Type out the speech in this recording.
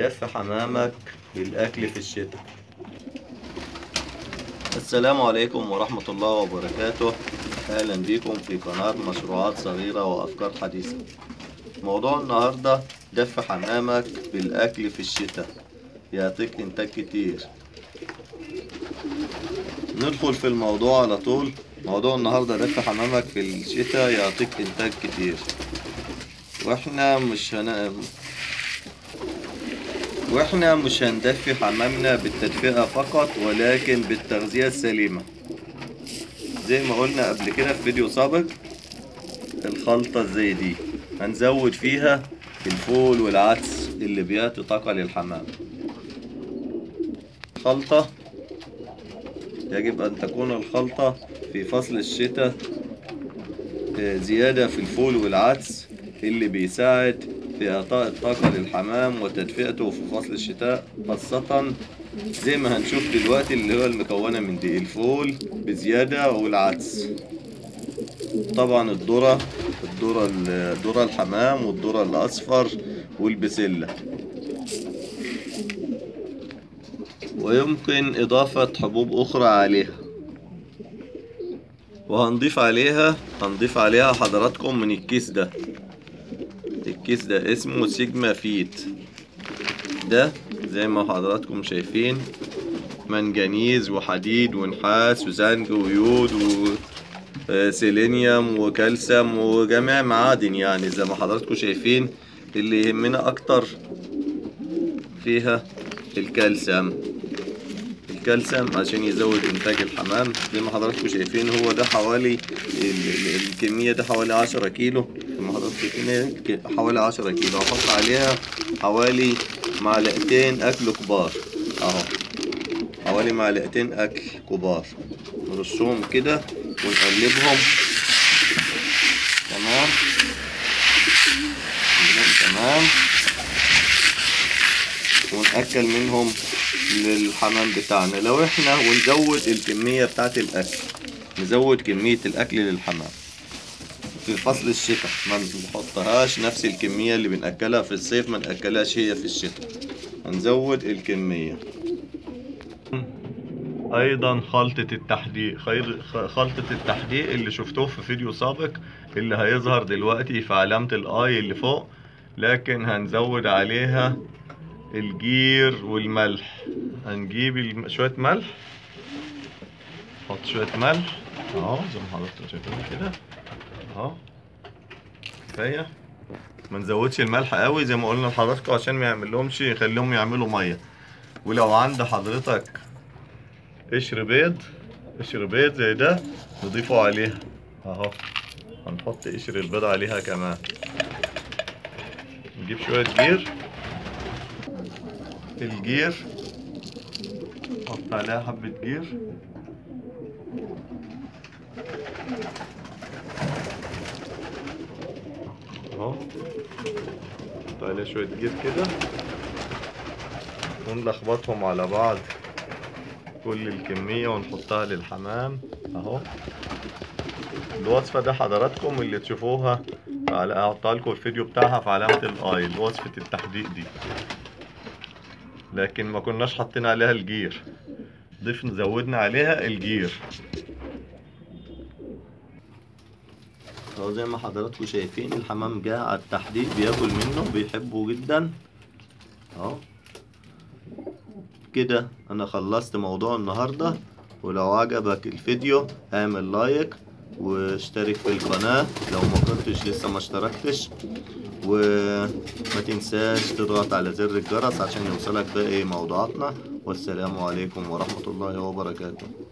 دف حمامك بالأكل في الشتاء السلام عليكم ورحمة الله وبركاته أهلا بكم في قناة مشروعات صغيرة وأفكار حديثة موضوع النهاردة دف حمامك بالأكل في الشتاء يعطيك إنتاج كتير ندخل في الموضوع على طول موضوع النهاردة دف حمامك في الشتاء يعطيك إنتاج كتير واحنا مش هن... واحنا مش هندفي حمامنا بالتدفئة فقط ولكن بالتغذية السليمة زي ما قلنا قبل كده في فيديو سابق الخلطة زي دي هنزود فيها الفول والعدس اللي بيعطي طاقة للحمام خلطة يجب أن تكون الخلطة في فصل الشتاء زيادة في الفول والعدس اللي بيساعد في إعطاء الطاقة للحمام وتدفئته في فصل الشتاء خاصة زي ما هنشوف دلوقتي اللي هو المكونة من دي الفول بزيادة والعدس طبعا الذرة الذرة الذرة الحمام والذرة الأصفر والبسلة ويمكن إضافة حبوب أخرى عليها وهنضيف عليها هنضيف عليها حضراتكم من الكيس ده الكيس ده اسمه سيجما فيت ده زي ما حضراتكم شايفين منجنيز وحديد ونحاس وزنك ويود وسيلينيوم وكالسيوم وجميع معادن يعني زي ما حضراتكم شايفين اللي يهمنا اكتر فيها الكالسيوم الكالسيوم عشان يزود انتاج الحمام زي ما حضراتكم شايفين هو ده حوالي الكمية ده حوالي عشرة كيلو زي ما حضراتكم شايفين حوالي عشرة كيلو هحط عليها حوالي معلقتين اكل كبار اهو حوالي معلقتين اكل كبار نرشهم كده ونقلبهم تمام تمام ونأكل منهم للحمام بتاعنا لو احنا ونزود الكمية بتاعت الأكل نزود كمية الأكل للحمام في فصل الشتاء ما نحطهاش نفس الكمية اللي بنأكلها في الصيف ما نأكلهاش هي في الشتاء هنزود الكمية ايضا خلطة التحديق خير خلطة التحديق اللي شفتوه في فيديو سابق اللي هيظهر دلوقتي في علامة الاي اللي فوق لكن هنزود عليها الجير والملح هنجيب شوية ملح نحط شوية ملح اهو زي ما حضراتكم شايفين كده اهو كفاية ما نزودش الملح قوي زي ما قلنا لحضراتكم عشان ما يعملهمش يخليهم يعملوا مية ولو عند حضرتك قشر بيض قشر بيض زي ده نضيفه عليها اهو هنحط قشر البيض عليها كمان نجيب شوية جير الجير نحط عليها حبة جير اهو نحط عليها شوية جير كده ونلخبطهم على بعض كل الكمية ونحطها للحمام اهو الوصفة ده حضراتكم اللي تشوفوها هحطها لكم الفيديو بتاعها في علامة الاي وصفة التحديق دي لكن ما كناش حاطين عليها الجير ضفنا زودنا عليها الجير اهو زي ما حضراتكم شايفين الحمام جه على التحديق بياكل منه بيحبه جدا اهو كده انا خلصت موضوع النهاردة ولو عجبك الفيديو اعمل لايك واشترك في القناة لو ما كنتش لسه ما اشتركتش وما تنساش تضغط على زر الجرس عشان يوصلك باقي موضوعاتنا والسلام عليكم ورحمة الله وبركاته